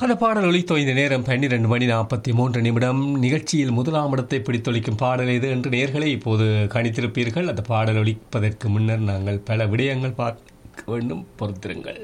அந்த பாடல் ஒலித்தோ இந்த நேரம் பன்னிரண்டு மணி நாற்பத்தி மூன்று நிமிடம் நிகழ்ச்சியில் முதலாம் இடத்தை பிடித்தொழிக்கும் பாடல் இது என்று நேர்களை இப்போது கணித்திருப்பீர்கள் அந்த பாடல் ஒலிப்பதற்கு முன்னர் நாங்கள் பல விடயங்கள் பார்க்க வேண்டும் பொறுத்திருங்கள்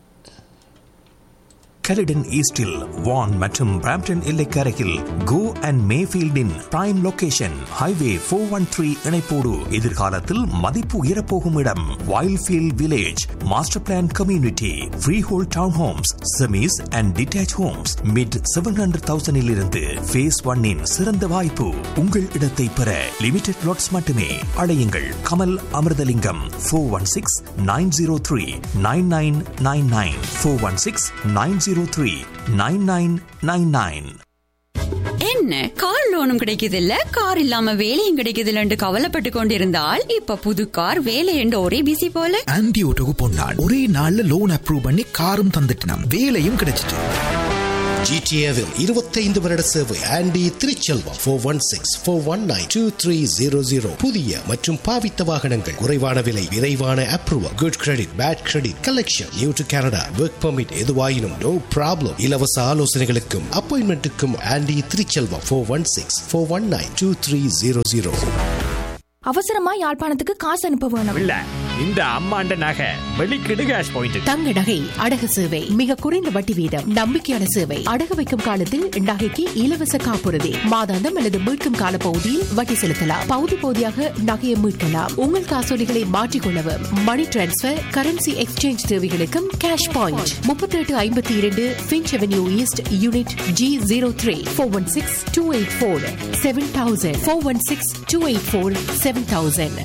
கலிடன் ஈஸ்டில் வான் மற்றும் பிராம்டன் எல்லைக்கரையில் கோ அண்ட் மேஃபீல்டின் prime location highway four one three இணைப்போடு எதிர்காலத்தில் மதிப்பு உயரப்போகும் இடம் Wildfield village master plan community freehold townhomes semis and detached homes mid seven hundred தௌசண்டில் இருந்து ஃபேஸ் ஒன்னின் சிறந்த வாய்ப்பு உங்கள் இடத்தை பெற லிமிடெட் லாட்ஸ் மட்டுமே அழையுங்கள் Kamal Amirthalingam four one six nine zero three nine nine nine nine four one six nine zero three nine nine nine nine என்ன கார் லோனும் கிடைக்குது இல்ல கார் இல்லாம வேலையும் கிடைக்குது இல்லன்னு கவலைப்பட்டு கொண்டிருந்தால் இப்ப புது கார் வேலை என்று ஒரே பிசி போல ஆன்டி ஓட்டோக்கு போனான் ஒரே நாள்ல லோன் அப்ரூவ் பண்ணி காரும் தந்துட்டான் வேலையும் கிடைச்சிட்டு ஜிடிஏவில் இருபத்தைந்து வருட சேவை Andy Thiruchelvam four one six four one nine two three zero zero புதிய மற்றும் பாவித்த வாகனங்கள் குறைவான விலை விரைவான approval good credit bad credit collection new to Canada work permit எதுவாயினும் நோ ப்ராப்ளம் இலவச ஆலோசனைகளுக்கும் அப்பாயின்மெண்ட்டுக்கும் Andy Thiruchelvam four one six four one nine two three zero zero அவசரமா யாழ்ப்பாணத்துக்கு காசு அனுப்ப வேணும் இல்ல இந்த அம்மாண்ட நகை வெளிக்கிடு கேஷ் பாயிண்ட் தங்க நகை அடகு சேவை மிக குறைந்த வட்டி வீதம் நம்பிக்கையான சேவை அடகு வைக்கும் காலத்தில் நகைக்கு இலவச காப்புறுதி மாதாந்தம் அல்லது மீட்கும் கால பகுதியில் வட்டி செலுத்தலாம் பகுதி பகுதியாக நகையை மீட்கலாம் உங்கள் காசோலிகளை மாற்றிக்கொள்ளவும் மணி டிரான்ஸ்பர் கரன்சி எக்ஸ்சேஞ்ச் தேவைகளுக்கும் கேஷ் பாயிண்ட் முப்பத்தி எட்டு ஐம்பத்தி இரண்டு Finch Avenue East unit G zero three four one six two eight four seven thousand four one six two eight four seven thousand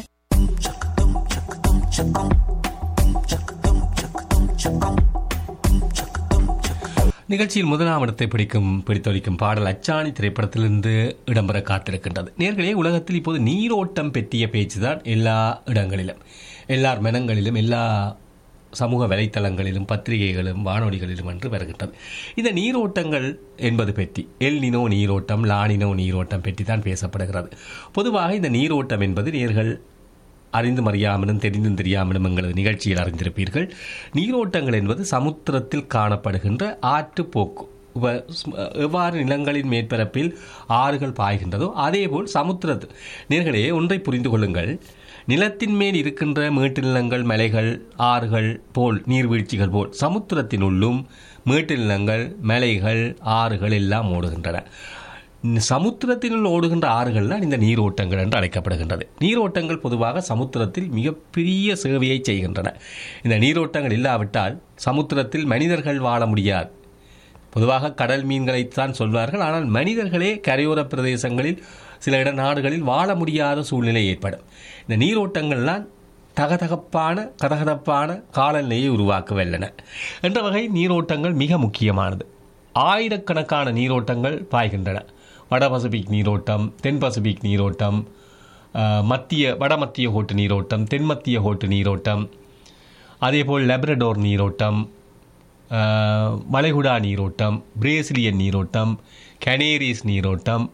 நிகழ்ச்சியில் முதலாம் இடத்தை பிடிக்கும் பிடித்தொழிக்கும் பாடல் அச்சாணி திரைப்படத்திலிருந்து இடம்பெற காத்திருக்கின்றது நேர்களே உலகத்தில் இப்போது நீரோட்டம் பற்றிய பேச்சுதான் எல்லா இடங்களிலும் எல்லார் மனங்களிலும் எல்லா சமூக வலைத்தளங்களிலும் பத்திரிகைகளும் வானொலிகளிலும் என்று வருகின்றது இந்த நீரோட்டங்கள் என்பது பற்றி எல் நினோ நீரோட்டம் லானினோ நீரோட்டம் பற்றி தான் பேசப்படுகிறது பொதுவாக இந்த நீரோட்டம் என்பது நேர்கள் அறிந்தும் அறியாமலும் தெரிந்தும் தெரியாமலும் எங்களது நிகழ்ச்சியில் அறிந்திருப்பீர்கள் நீரோட்டங்கள் என்பது சமுத்திரத்தில் காணப்படுகின்ற ஆற்றுப்போக்கு உவ- எவ்வாறு நிலங்களின் மேற்பரப்பில் ஆறுகள் பாய்கின்றதோ அதேபோல் சமுத்திரத்து நேர்களே ஒன்றை புரிந்து கொள்ளுங்கள் நிலத்தின் மேல் இருக்கின்ற மேட்டு நிலங்கள் மலைகள் ஆறுகள் போல் நீர்வீழ்ச்சிகள் போல் சமுத்திரத்தினுள்ளும் மேட்டு நிலங்கள் மலைகள் ஆறுகள் எல்லாம் ஓடுகின்றன சமுத்திரத்தினுள் ஓடுகின்ற ஆறுகள் தான் இந்த நீரோட்டங்கள் என்று அழைக்கப்படுகின்றது நீரோட்டங்கள் பொதுவாக சமுத்திரத்தில் மிகப்பெரிய சேவையை செய்கின்றன இந்த நீரோட்டங்கள் இல்லாவிட்டால் சமுத்திரத்தில் மனிதர்கள் வாழ முடியாது பொதுவாக கடல் மீன்களைத்தான் சொல்வார்கள் ஆனால் மனிதர்களே கரையோர பிரதேசங்களில் சில இட நாடுகளில் வாழ முடியாத சூழ்நிலை ஏற்படும் இந்த நீரோட்டங்கள்லாம் தகதகப்பான கதகதப்பான காலநிலையை உருவாக்கவல்லன என்ற வகை நீரோட்டங்கள் மிக முக்கியமானது ஆயிரக்கணக்கான நீரோட்டங்கள் பாய்கின்றன வட பசிபிக் நீரோட்டம் தென் பசிபிக் நீரோட்டம் அஹ், மத்திய வடமத்திய ஹோட்டு நீரோட்டம் தென்மத்திய ஹோட்டு நீரோட்டம் அதேபோல் லெப்ரடோர் நீரோட்டம் அஹ், மலைகுடா நீரோட்டம் பிரேசிலியன் நீரோட்டம் கனேரிஸ் நீரோட்டம்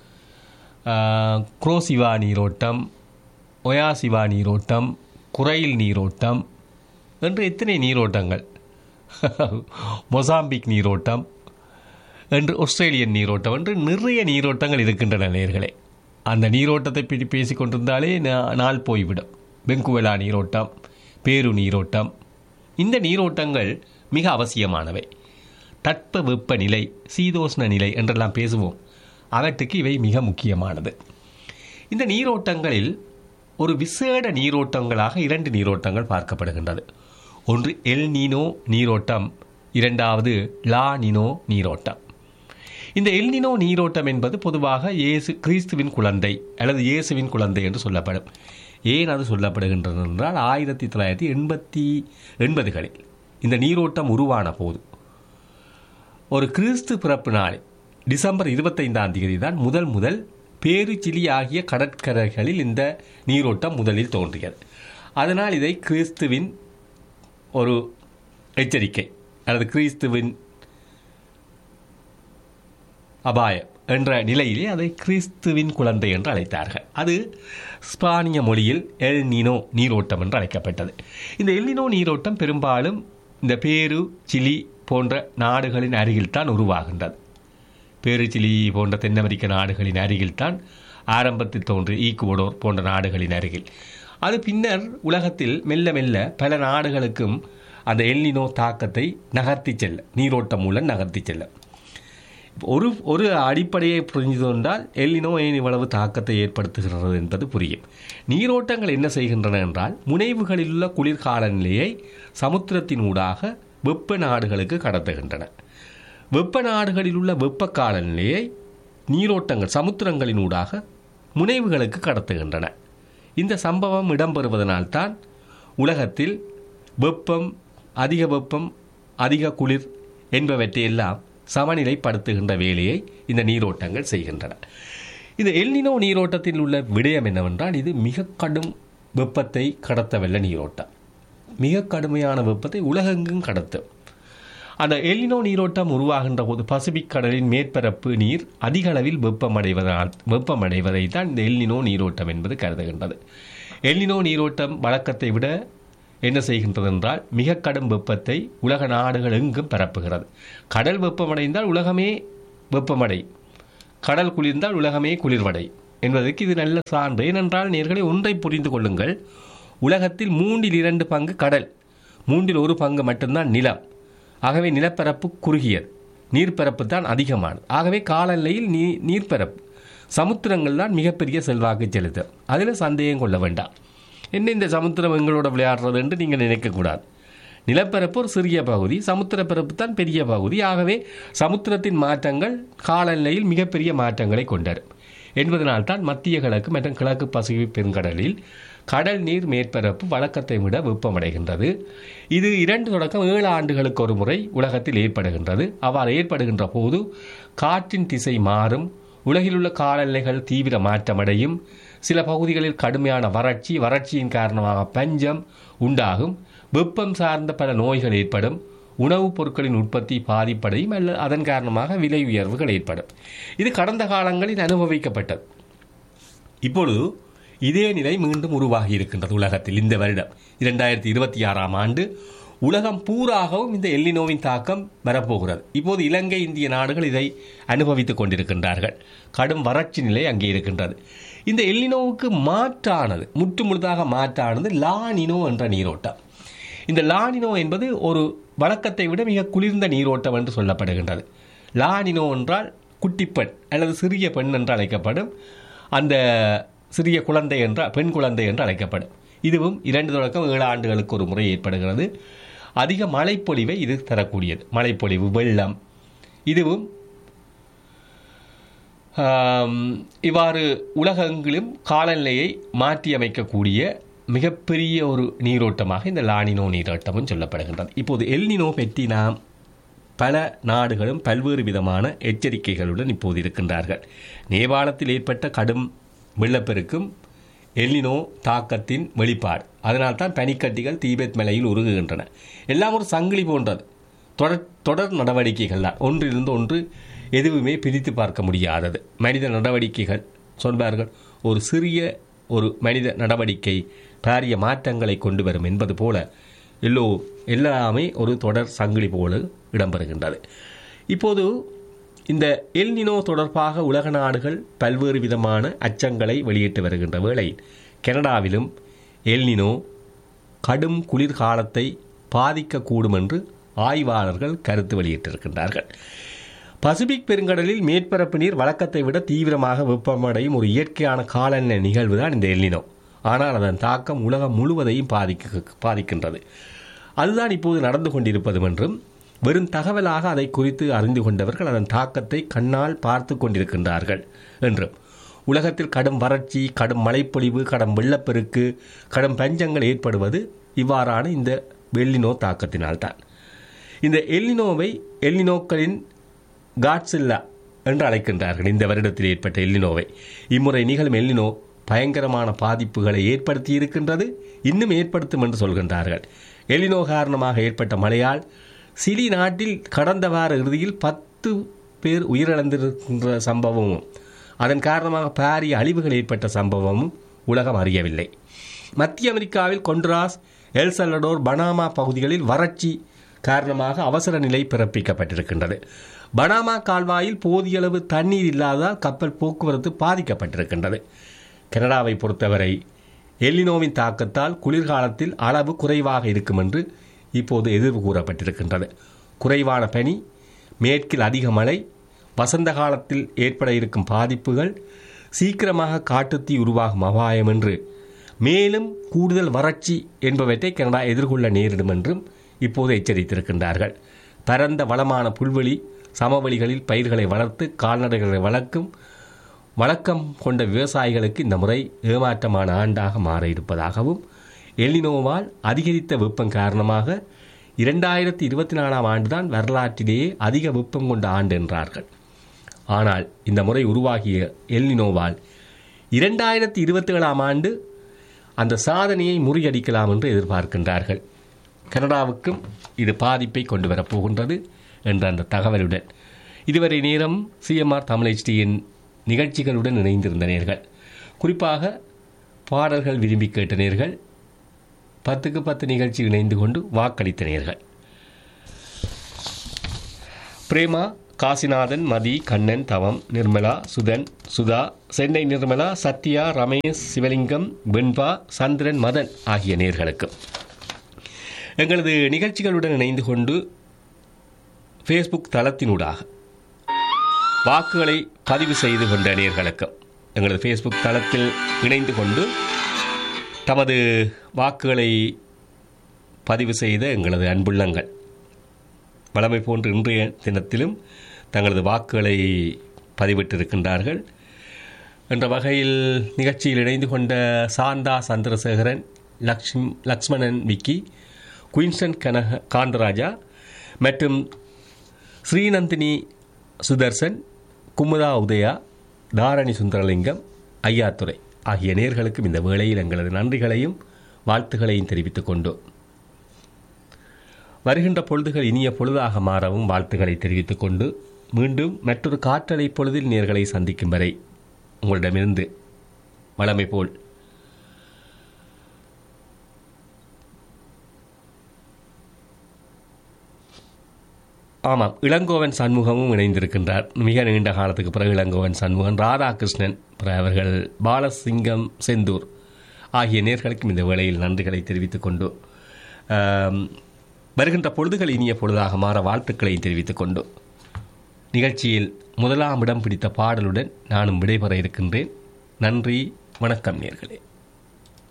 அஹ், குரோசிவா நீரோட்டம் ஒயாசிவா நீரோட்டம் குரையில் நீரோட்டம் என்று எத்தனை நீரோட்டங்கள் மொசாம்பிக் நீரோட்டம் என்று ஆஸ்திரேலியன் நீரோட்டம் என்று நிறைய நீரோட்டங்கள் இருக்கின்றன நேர்களே அந்த நீரோட்டத்தை பற்றி பேசிக் கொண்டிருந்தாலே நா- நாள் போய்விடும் பெங்குவலா நீரோட்டம் பேரு நீரோட்டம் இந்த நீரோட்டங்கள் மிக அவசியமானவை தட்ப வெப்ப நிலை சீதோஷ்ண நிலை என்றெல்லாம் பேசுவோம் அவற்றுக்கு இவை மிக முக்கியமானது இந்த நீரோட்டங்களில் ஒரு விசேட நீரோட்டங்களாக இரண்டு நீரோட்டங்கள் பார்க்கப்படுகின்றது ஒன்று எல் நீனோ நீரோட்டம் இரண்டாவது லா நினோ நீரோட்டம் இந்த எல்னினோ நீரோட்டம் என்பது பொதுவாக இயேசு கிறிஸ்துவின் குழந்தை அல்லது இயேசுவின் குழந்தை என்று சொல்லப்படும் ஏன் அது சொல்லப்படுகின்றது என்றால் ஆயிரத்தி தொள்ளாயிரத்தி எண்பத்தி எண்பதுகளில் இந்த நீரோட்டம் உருவான போது ஒரு கிறிஸ்து பிறப்பு நாள் டிசம்பர் இருபத்தைந்தாம் தேதி தான் முதல் முதல் பேருச்சிலி ஆகிய கடற்கரைகளில் இந்த நீரோட்டம் முதலில் தோன்றியது அதனால் இதை கிறிஸ்துவின் ஒரு எச்சரிக்கை அல்லது கிறிஸ்துவின் அபாயம் என்ற நிலையிலே அதை கிறிஸ்துவின் குழந்தை என்று அழைத்தார்கள் அது ஸ்பானிய மொழியில் எல் நீனோ நீரோட்டம் என்று அழைக்கப்பட்டது இந்த எல் நீனோ நீரோட்டம் பெரும்பாலும் இந்த பேரு சிலி போன்ற நாடுகளின் அருகில்தான் உருவாகின்றது பேருச்சிலி போன்ற தென் அமெரிக்க நாடுகளின் அருகில்தான் ஆரம்பத்தில் தோன்றிய ஈக்குவடோர் போன்ற நாடுகளின் அருகில் அது பின்னர் உலகத்தில் மெல்ல மெல்ல பல நாடுகளுக்கும் அந்த எல்லினோ தாக்கத்தை நகர்த்தி செல்ல நீரோட்டம் மூலம் நகர்த்தி செல்ல ஒரு ஒரு அடிப்படையை புரிஞ்சு கொண்டால் எல்லினோ ஏன் இவ்வளவு தாக்கத்தை ஏற்படுத்துகிறது என்பது புரியும் நீரோட்டங்கள் என்ன செய்கின்றன என்றால் முனைவுகளில் உள்ள குளிர்கால நிலையை சமுத்திரத்தின் ஊடாக வெப்ப நாடுகளுக்கு கடத்துகின்றன வெப்ப நாடுகளில் உள்ள வெப்ப காலநிலையை நீரோட்டங்கள் சமுத்திரங்களின் ஊடாக முனைவுகளுக்கு கடத்துகின்றன இந்த சம்பவம் இடம்பெறுவதனால்தான் உலகத்தில் வெப்பம் அதிக வெப்பம் அதிக குளிர் என்பவற்றையெல்லாம் சமநிலைப்படுத்துகின்ற வேலையை இந்த நீரோட்டங்கள் செய்கின்றன இந்த எல்னினோ நீரோட்டத்தில் உள்ள விடயம் என்னவென்றால் இது மிக கடும் வெப்பத்தை கடத்தவல்ல நீரோட்டம் மிக கடுமையான வெப்பத்தை உலகெங்கும் கடத்தும் அந்த எல்லினோ நீரோட்டம் உருவாகின்ற போது பசிபிக் கடலின் மேற்பரப்பு நீர் அதிக அளவில் வெப்பமடைவதனால் வெப்பமடைவதை தான் இந்த எல்லினோ நீரோட்டம் என்பது கருதுகின்றது எல்லினோ நீரோட்டம் வழக்கத்தை விட என்ன செய்கின்றது என்றால் மிக கடும் வெப்பத்தை உலக நாடுகள் எங்கும் பரப்புகிறது கடல் வெப்பமடைந்தால் உலகமே வெப்பமடை கடல் குளிர்ந்தால் உலகமே குளிர்வடை என்பதற்கு இது நல்ல சான்று ஏனென்றால் நேர்களை ஒன்றை புரிந்து கொள்ளுங்கள் உலகத்தில் மூன்றில் இரண்டு பங்கு கடல் மூன்றில் ஒரு பங்கு மட்டும்தான் நிலம் ஆகவே நிலப்பரப்பு குறுகியது நீர்ப்பரப்பு தான் அதிகமானது ஆகவே காலநிலையில் நீ நீர்ப்பரப்பு சமுத்திரங்கள் தான் மிகப்பெரிய செல்வாக்கு செலுத்தும் அதில் சந்தேகம் கொள்ள வேண்டாம் என்ன இந்த சமுத்திரம் எங்களோட விளையாடுறது என்று நீங்கள் நினைக்கக்கூடாது நிலப்பரப்பு ஒரு சிறிய பகுதி சமுத்திரப்பரப்பு தான் பெரிய பகுதி ஆகவே சமுத்திரத்தின் மாற்றங்கள் காலநிலையில் மிகப்பெரிய மாற்றங்களை கொண்டரும் என்பதனால்தான் மத்திய கிழக்கு மற்றும் கிழக்கு பசிபிக் பெருங்கடலில் கடல் நீர் மேற்பரப்பு வழக்கத்தை விட வெப்பமடைகின்றது இது இரண்டு தொடக்கம் ஏழு ஆண்டுகளுக்கு ஒரு முறை உலகத்தில் ஏற்படுகின்றது அவ்வாறு ஏற்படுகின்ற போது காற்றின் திசை மாறும் உலகிலுள்ள காலநிலைகள் தீவிர மாற்றமடையும் சில பகுதிகளில் கடுமையான வறட்சி வறட்சியின் காரணமாக பஞ்சம் உண்டாகும் வெப்பம் சார்ந்த பல நோய்கள் ஏற்படும் உணவுப் பொருட்களின் உற்பத்தி பாதிப்படையும் அல்ல அதன் காரணமாக விலை உயர்வுகள் ஏற்படும் இது கடந்த காலங்களில் அனுபவிக்கப்பட்டது இப்பொழுது இதே நிலை மீண்டும் உருவாகி இருக்கின்றது உலகத்தில் இந்த வருடம் இரண்டாயிரத்தி இருபத்தி ஆறாம் ஆண்டு உலகம் பூராகவும் இந்த எல்லினோவின் தாக்கம் வரப்போகிறது இப்போது இலங்கை இந்திய நாடுகள் இதை அனுபவித்துக் கொண்டிருக்கின்றார்கள் கடும் வறட்சி நிலை அங்கே இருக்கின்றது இந்த எல்லினோவுக்கு மாற்றானது முற்று முழுதாக மாற்றானது லானினோ என்ற நீரோட்டம் இந்த லானினோ என்பது ஒரு வழக்கத்தை விட மிக குளிர்ந்த நீரோட்டம் என்று சொல்லப்படுகின்றது லானினோ என்றால் குட்டிப்பெண் அல்லது சிறிய பெண் என்று அழைக்கப்படும் அந்த சிறிய குழந்தை என்ற பெண் குழந்தை என்று அழைக்கப்படும் இதுவும் இரண்டு தொடக்கம் ஏழு ஆண்டுகளுக்கு ஒரு முறை ஏற்படுகிறது அதிக மழைப்பொழிவை இது தரக்கூடியது மழைப்பொழிவு வெள்ளம் இதுவும் ஆம், இவ்வாறு உலகெங்கிலும் காலநிலையை மாற்றியமைக்கக்கூடிய மிகப்பெரிய ஒரு நீரோட்டமாக இந்த லானினோ நீரோட்டமும் சொல்லப்படுகின்றது இப்போது எல்னினோ பற்றி நாம் பல நாடுகளும் பல்வேறு விதமான எச்சரிக்கைகளுடன் இப்போது இருக்கின்றார்கள் நேபாளத்தில் ஏற்பட்ட கடும் வெள்ளப்பெருக்கும் எல்லினோ தாக்கத்தின் வெளிப்பாடு அதனால்தான் பனிக்கட்டிகள் தீபெத் மலையில் உருகுகின்றன எல்லாம் ஒரு சங்கிலி போன்றது தொடர் தொடர் நடவடிக்கைகள் தான் ஒன்றிலிருந்து ஒன்று எதுவுமே பிரித்து பார்க்க முடியாதது மனித நடவடிக்கைகள் சொல்வார்கள் ஒரு சிறிய ஒரு மனித நடவடிக்கை பாரிய மாற்றங்களை கொண்டு வரும் என்பது போல எல்லோ எல்லாமே ஒரு தொடர் சங்கிலி போல இடம்பெறுகின்றது இப்போது இந்த எல்னினோ தொடர்பாக உலக நாடுகள் பல்வேறு விதமான அச்சங்களை வெளியிட்டு வருகின்ற வேளையில் கனடாவிலும் எல்னினோ கடும் குளிர்காலத்தை பாதிக்கக்கூடும் என்று ஆய்வாளர்கள் கருத்து வெளியிட்டிருக்கின்றார்கள் பசிபிக் பெருங்கடலில் மேற்பரப்பு நீர் வழக்கத்தை விட தீவிரமாக வெப்பமடையும் ஒரு இயற்கையான காலநிலை நிகழ்வு தான் இந்த எல்லினோ ஆனால் அதன் தாக்கம் உலகம் முழுவதையும் பாதிக்க பாதிக்கின்றது அதுதான் இப்போது நடந்து கொண்டிருப்பதும் என்றும் வெறும் தகவலாக அதை குறித்து அறிந்து கொண்டவர்கள் அதன் தாக்கத்தை கண்ணால் பார்த்து கொண்டிருக்கின்றார்கள் என்றும் உலகத்தில் கடும் வறட்சி கடும் மழைப்பொழிவு கடும் வெள்ளப்பெருக்கு கடும் பஞ்சங்கள் ஏற்படுவது இவ்வாறான இந்த வெள்ளினோ தாக்கத்தினால்தான் இந்த எல்லினோவை எல்லினோக்களின் காட்ஸில்லா என்று அழைக்கின்றார்கள் இந்த வருடத்தில் ஏற்பட்ட எல்லினோவை இம்முறை நிகழும் எல்லினோ பயங்கரமான பாதிப்புகளை ஏற்படுத்தி இருக்கின்றது இன்னும் ஏற்படுத்தும் என்று சொல்கின்றார்கள் எல்லினோ காரணமாக ஏற்பட்ட மழையால் சிலி நாட்டில் கடந்த வார இறுதியில் பத்து பேர் உயிரிழந்திருக்கின்ற சம்பவமும் அதன் காரணமாக பாரிய அழிவுகள் ஏற்பட்ட சம்பவமும் உலகம் அறியவில்லை மத்திய அமெரிக்காவில் கொண்ட்ராஸ் எல் சல்வடோர் பனாமா பகுதிகளில் வறட்சி காரணமாக அவசர நிலை பிறப்பிக்கப்பட்டிருக்கின்றது பனாமா கால்வாயில் போதிய அளவு தண்ணீர் இல்லாததால் கப்பல் போக்குவரத்து பாதிக்கப்பட்டிருக்கின்றது கனடாவை பொறுத்தவரை எல்லினோவின் தாக்கத்தால் குளிர்காலத்தில் அளவு குறைவாக இருக்கும் என்று இப்போது எதிர்வு கூறப்பட்டிருக்கின்றது குறைவான பனி மேற்கில் அதிக மழை வசந்த காலத்தில் ஏற்பட இருக்கும் பாதிப்புகள் சீக்கிரமாக காட்டுத்தீ உருவாகும் அபாயம் என்று மேலும் கூடுதல் வறட்சி என்பவற்றை கனடா எதிர்கொள்ள நேரிடும் என்றும் இப்போது எச்சரித்திருக்கின்றார்கள் பரந்த வளமான புல்வெளி சமவெளிகளில் பயிர்களை வளர்த்து கால்நடைகளை வளர்க்கும் வழக்கம் கொண்ட விவசாயிகளுக்கு இந்த முறை ஏமாற்றமான ஆண்டாக மாற இருப்பதாகவும் எல்லினோவால் அதிகரித்த வெப்பம் காரணமாக இரண்டாயிரத்தி இருபத்தி நாலாம் ஆண்டுதான் வரலாற்றிலேயே அதிக வெப்பம் கொண்ட ஆண்டு என்றார்கள் ஆனால் இந்த முறை உருவாகிய எல்லினோவால் இரண்டாயிரத்தி இருபத்தி ஏழாம் ஆண்டு அந்த சாதனையை முறியடிக்கலாம் என்று எதிர்பார்க்கின்றார்கள் கனடாவுக்கும் இது பாதிப்பை கொண்டு வரப்போகின்றது என்ற அந்த தகவலுடன் இதுவரை நேரம் சிஎம்ஆர் தமிழ் HDயின் நிகழ்ச்சிகளுடன் இணைந்திருந்த நேர்கள் குறிப்பாக பாடல்கள் விரும்பி கேட்ட நேர்கள் பத்துக்கு பத்து நிகழ்ச்சி இணைந்து கொண்டு வாக்களித்த நேர்கள் பிரேமா காசிநாதன் மதி கண்ணன் தவம் நிர்மலா சுதன் சுதா சென்னை நிர்மலா சத்யா ரமேஷ் சிவலிங்கம் வெண்பா சந்திரன் மதன் ஆகிய நேர்களுக்கு எங்களது நிகழ்ச்சிகளுடன் இணைந்து கொண்டு ஃபேஸ்புக் தளத்தினூடாக வாக்குகளை பதிவு செய்து கொண்ட நேர்களுக்கு எங்களது ஃபேஸ்புக் தளத்தில் இணைந்து கொண்டு தமது வாக்குகளை பதிவு செய்த எங்களது அன்புள்ளங்கள் வளமை போன்று இன்றைய தினத்திலும் தங்களது வாக்குகளை பதிவிட்டிருக்கின்றார்கள் என்ற வகையில் நிகழ்ச்சியில் இணைந்து கொண்ட சாந்தா சந்திரசேகரன் லக்ஷ்மி லக்ஷ்மணன் விக்கி குயின்சன் கனக காந்தராஜா மற்றும் ஸ்ரீநந்தினி சுதர்சன் குமுதா உதயா தாரணி சுந்தரலிங்கம் ஐயாத்துறை ஆகிய நேர்களுக்கும் இந்த வேளையில் எங்களது நன்றிகளையும் வாழ்த்துகளையும் தெரிவித்துக் கொண்டோம் வருகின்ற பொழுதுகள் இனிய பொழுதாக மாறவும் வாழ்த்துக்களை தெரிவித்துக் கொண்டு மீண்டும் மற்றொரு காற்றலை பொழுதில் நேர்களை சந்திக்கும் வரை உங்களிடமிருந்து வளமை போல் ஆமாம் இளங்கோவன் சண்முகமும் இணைந்திருக்கின்றார் மிக நீண்ட காலத்துக்கு பிறகு இளங்கோவன் சண்முகன் ராதாகிருஷ்ணன் பிறகு அவர்கள் பாலசிங்கம் செந்தூர் ஆகிய நேர்களுக்கும் இந்த வேளையில் நன்றிகளை தெரிவித்துக் கொண்டு ஆம், வருகின்ற பொழுதுகள் இனிய பொழுதாக மாற வாழ்த்துக்களை தெரிவித்துக் கொண்டு நிகழ்ச்சியில் முதலாம் இடம் பிடித்த பாடலுடன் நானும் விடைபெற இருக்கின்றேன் நன்றி வணக்கம் நேர்களே